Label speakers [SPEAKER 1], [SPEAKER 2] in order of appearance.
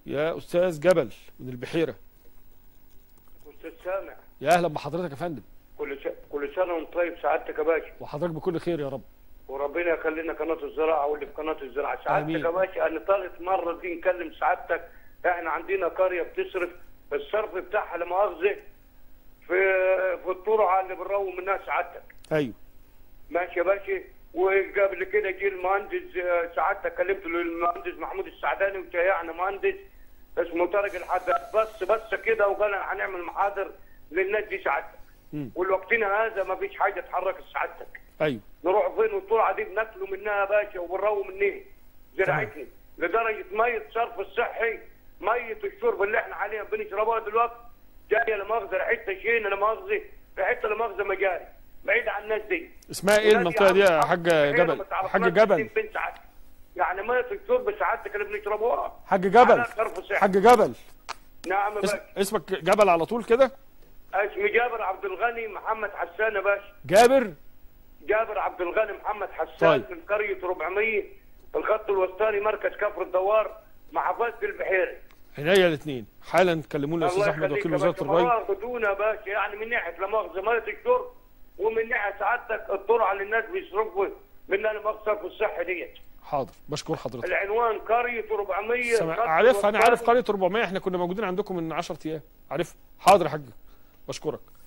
[SPEAKER 1] يا استاذ جبل من البحيره
[SPEAKER 2] استاذ سامع
[SPEAKER 1] يا اهلا بحضرتك يا فندم
[SPEAKER 2] كل س... كل سنه وانت طيب سعادتك يا باشا
[SPEAKER 1] وحضرتك بكل خير يا رب
[SPEAKER 2] وربنا يخلينا قناه الزراعه واللي في قناه الزراعه
[SPEAKER 1] آمين.
[SPEAKER 2] سعادتك يا باشا انا طالت مره دي نكلم سعادتك احنا عندنا قريه بتصرف الصرف بتاعها لا مؤاخذه في في الطرعه اللي بنروم منها سعادتك
[SPEAKER 1] ايوه
[SPEAKER 2] ماشي يا باشا وقبل كده جه المهندس آه، سعادتك كلمت له المهندس محمود السعداني وشيعنا مهندس اسمه طارق الحداد بس بس كده وقال هنعمل محاضر للناس دي سعادتك
[SPEAKER 1] مم.
[SPEAKER 2] ولوقتنا هذا ما فيش حاجه تحرك سعادتك
[SPEAKER 1] ايوه
[SPEAKER 2] نروح فين والطلعه دي بناكلوا منها يا باشا وبنرووا منها زراعتنا لدرجه ميه صرف الصحي ميه الشرب اللي احنا عليها بنشربها دلوقتي جايه لا مؤاخذه ريحتها شينه لا مؤاخذه ريحتها لا مؤاخذه مجاري بعيد عن الناس دي
[SPEAKER 1] اسمها ايه المنطقه دي يا حاج جبل حاج جبل
[SPEAKER 2] بنت ساعات يعني ميه الشرب سعادتك اللي بنشربوها
[SPEAKER 1] حاج جبل
[SPEAKER 2] على صرف صحي
[SPEAKER 1] حاج جبل
[SPEAKER 2] نعم يا
[SPEAKER 1] اسم
[SPEAKER 2] باشا
[SPEAKER 1] اسمك جبل على طول كده
[SPEAKER 2] اسمي جابر عبد الغني محمد حسان يا باشا
[SPEAKER 1] جابر
[SPEAKER 2] جابر عبد الغني محمد حسان
[SPEAKER 1] طيب.
[SPEAKER 2] من قريه 400 الخط الوسطاني مركز كفر الدوار محافظه البحيره
[SPEAKER 1] عينيا الاثنين حالا كلمونا الاستاذ احمد
[SPEAKER 2] يخليك
[SPEAKER 1] وكيل
[SPEAKER 2] يا
[SPEAKER 1] وزاره
[SPEAKER 2] باشا.
[SPEAKER 1] الري
[SPEAKER 2] مرار بدون يا باشا يعني من ناحيه لا مؤاخذه ميه الشرب ومن ناحيه سعادتك الطرعه اللي الناس بيصرفوا منها المقصر في الصحه ديت
[SPEAKER 1] حاضر بشكر حضرتك
[SPEAKER 2] العنوان قريه 400
[SPEAKER 1] سمع...
[SPEAKER 2] الخط
[SPEAKER 1] عارفها انا عارف
[SPEAKER 2] الوسطاني.
[SPEAKER 1] قريه 400 احنا كنا موجودين عندكم من 10 ايام عارف حاضر يا حاج بشكرك